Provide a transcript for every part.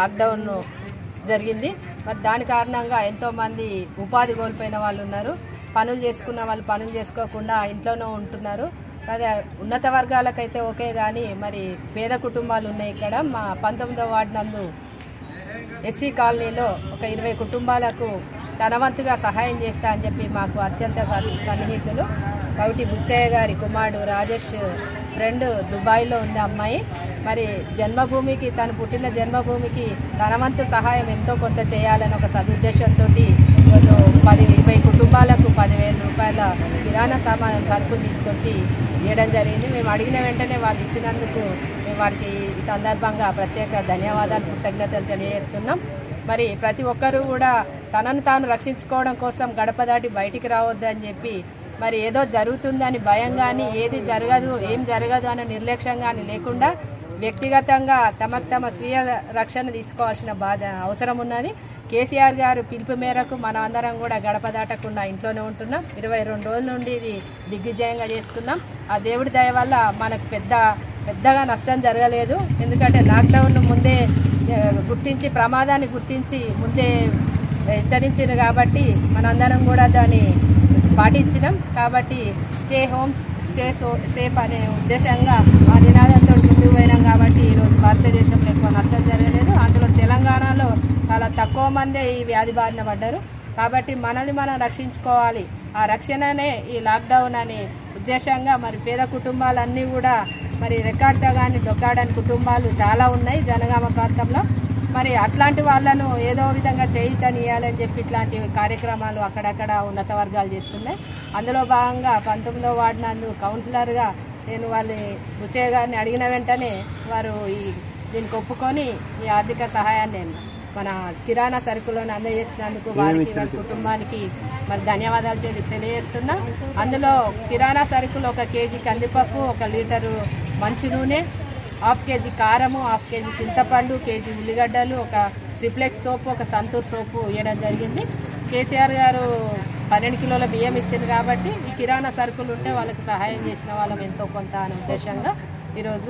lockdown జరిగింది మరి దాని కారణంగా ఎంతోమంది ఉపాధి కోల్పోయిన వాళ్ళు ఉన్నారు పనులు చేసుకున్న వాళ్ళు పనులు చేసుకోకుండా ఇంట్లోనే ఉంటున్నారు మరి ఉన్నత వర్గాలకైతే ఓకే కానీ మరి పేద కుటుంబాలు ఉన్నాయి ఇక్కడ మా పంతొమ్మిదో వార్డు నందు ఎస్సీ కాలనీలో ఒక ఇరవై కుటుంబాలకు ధనవంతుగా సహాయం చేస్తా అని చెప్పి మాకు అత్యంత సన్- సన్నిహితులు కవిటి బుచ్చయ్య గారి కుమారుడు రాజేష్ ఫ్రెండ్ దుబాయ్లో ఉన్న అమ్మాయి మరి జన్మభూమికి తను పుట్టిన జన్మభూమికి ధనవంతు సహాయం ఎంతో కొంత చేయాలని ఒక సదుద్దేశంతో పది ఇరవై కుటుంబాలకు పదివేల రూపాయల కిరాణా సామాన్ సరుకులు తీసుకొచ్చి ఇవ్వడం జరిగింది మేము అడిగిన వెంటనే వాళ్ళు ఇచ్చినందుకు మేము వారికి ఈ సందర్భంగా ప్రత్యేక ధన్యవాదాలు కృతజ్ఞతలు తెలియజేస్తున్నాం మరి ప్రతి ఒక్కరూ కూడా తనను తాను రక్షించుకోవడం కోసం గడప దాటి బయటికి రావద్దు అని చెప్పి మరి ఏదో జరుగుతుందని భయం కానీ ఏది జరగదు ఏం జరగదు అనే నిర్లక్ష్యం కానీ లేకుండా వ్యక్తిగతంగా తమకు తమ స్వీయ రక్షణ తీసుకోవాల్సిన బాధ అవసరం ఉన్నది కేసీఆర్ గారు పిలుపు మేరకు మనం అందరం కూడా గడప దాటకుండా ఇంట్లోనే ఉంటున్నాం ఇరవై రెండు రోజుల నుండి ఇది దిగ్విజయంగా చేసుకున్నాం ఆ దేవుడి దయ వల్ల మనకు పెద్ద పెద్దగా నష్టం జరగలేదు ఎందుకంటే లాక్డౌన్ ముందే ఆ, గుర్తించి ప్రమాదాన్ని గుర్తించి ముందే హెచ్చరించారు కాబట్టి మనందరం కూడా దాన్ని పాటించినాం కాబట్టి stay home stay so safe అనే ఉద్దేశంగా ఆ నినాదంతో ముందుకు పోయినాం కాబట్టి ఈరోజు భారతదేశంలో ఎక్కువ నష్టం జరగలేదు అందులో తెలంగాణలో చాలా తక్కువ మందే ఈ వ్యాధి బారిన పడ్డారు కాబట్టి మనల్ని మనం రక్షించుకోవాలి ఆ రక్షణనే ఈ లాక్డౌన్ అనే ఉద్దేశంగా మరి పేద కుటుంబాలన్నీ కూడా మరి రెక్కాడితే కానీ డొక్కాడని కుటుంబాలు చాలా ఉన్నాయి జనగామ ప్రాంతంలో మరి అట్లాంటి వాళ్ళను ఏదో విధంగా చేయితనియాలని చెప్పి ఇట్లాంటి కార్యక్రమాలు అక్కడక్కడ ఉన్నత వర్గాలు చేస్తున్నాయి అందులో భాగంగా పంతొమ్మిదో వార్డు నందు కౌన్సిలర్గా నేను వాళ్ళ బుచ్చయ్య గారిని అడిగిన వెంటనే వారు ఈ దీనికి ఒప్పుకొని ఈ ఆర్థిక సహాయాన్ని మన కిరాణా సరుకులను అందజేసినందుకు వారికి వారి కుటుంబానికి మరి ధన్యవాదాలు తెలి- తెలియజేస్తున్నా అందులో కిరాణా సరుకులు ఒక కేజీ కందిపప్పు ఒక లీటరు మంచి నూనె హాఫ్ కేజీ కారము హాఫ్ కేజీ చింతపండు కేజీ ఉల్లిగడ్డలు ఒక ట్రిప్లెక్స్ సోపు ఒక సంతూర్ సోపు ఇవ్వడం జరిగింది కేసీఆర్ గారు పన్నెండు కిలోల బియ్యం ఇచ్చింది కాబట్టి ఈ కిరాణా సరుకులు ఉంటే వాళ్ళకి సహాయం చేసిన వాళ్ళం ఎంతో కొంత అనే ఉద్దేశంగా ఈరోజు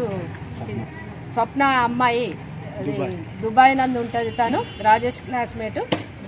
స్వప్న అమ్మాయి అది దుబాయ్ నందు ఉంటుంది తను రాజేష్ క్లాస్మేట్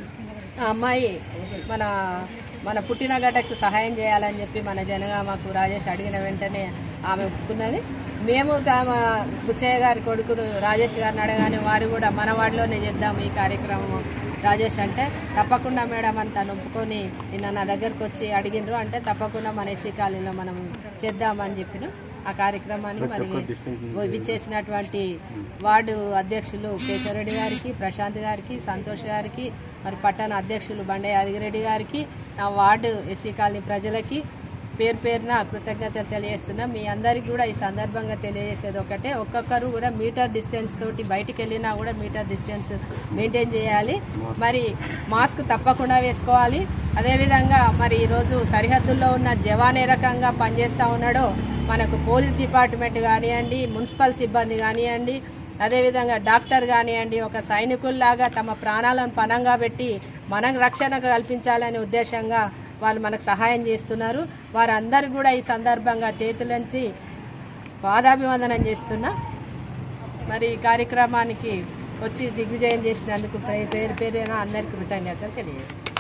ఆ అమ్మాయి మన మన పుట్టిన గడ్డకు సహాయం చేయాలని చెప్పి మన జనగామకు రాజేష్ అడిగిన వెంటనే ఆమె ఒప్పుకున్నది మేము తమ బుచ్చయ్య గారి కొడుకును రాజేష్ గారిని అడగానే వారు కూడా మన వాడిలోనే చేద్దాం ఈ కార్యక్రమం రాజేష్ అంటే తప్పకుండా మేడం అని తను ఒప్పుకొని నిన్న నా దగ్గరకు వచ్చి అడిగినరు అంటే తప్పకుండా మన ఎస్సీ కాలనీలో మనం చేద్దామని చెప్పిన ఆ కార్యక్రమాన్ని మరి విచ్చేసినటువంటి వార్డు అధ్యక్షులు కేశవరెడ్డి గారికి ప్రశాంత్ గారికి సంతోష్ గారికి మరి పట్టణ అధ్యక్షులు బండే యాదగిరెడ్డి గారికి నా వార్డు ఎస్సీ కాలనీ ప్రజలకి పేరు పేరున కృతజ్ఞతలు తెలియజేస్తున్నా మీ అందరికీ కూడా ఈ సందర్భంగా తెలియజేసేది ఒకటే ఒక్కొక్కరు కూడా మీటర్ డిస్టెన్స్ తోటి బయటికి వెళ్ళినా కూడా మీటర్ డిస్టెన్స్ మెయింటైన్ చేయాలి మరి మాస్క్ తప్పకుండా వేసుకోవాలి అదేవిధంగా మరి ఈరోజు సరిహద్దుల్లో ఉన్న జవాన్ ఏ రకంగా పనిచేస్తూ ఉన్నాడో మనకు పోలీస్ డిపార్ట్మెంట్ కానివ్వండి మున్సిపల్ సిబ్బంది కానివ్వండి అదేవిధంగా డాక్టర్ కానివ్వండి ఒక సైనికుల్లాగా తమ ప్రాణాలను పణంగా పెట్టి మనకు రక్షణ కల్పించాలనే ఉద్దేశంగా వాళ్ళు మనకు సహాయం చేస్తున్నారు వారందరూ కూడా ఈ సందర్భంగా చేతులంచి పాదాభివందనం చేస్తున్నా మరి ఈ కార్యక్రమానికి వచ్చి దిగ్విజయం చేసినందుకు పేరు పేరు పేరున అందరికీ కృతజ్ఞతలు తెలియజేస్తున్నాను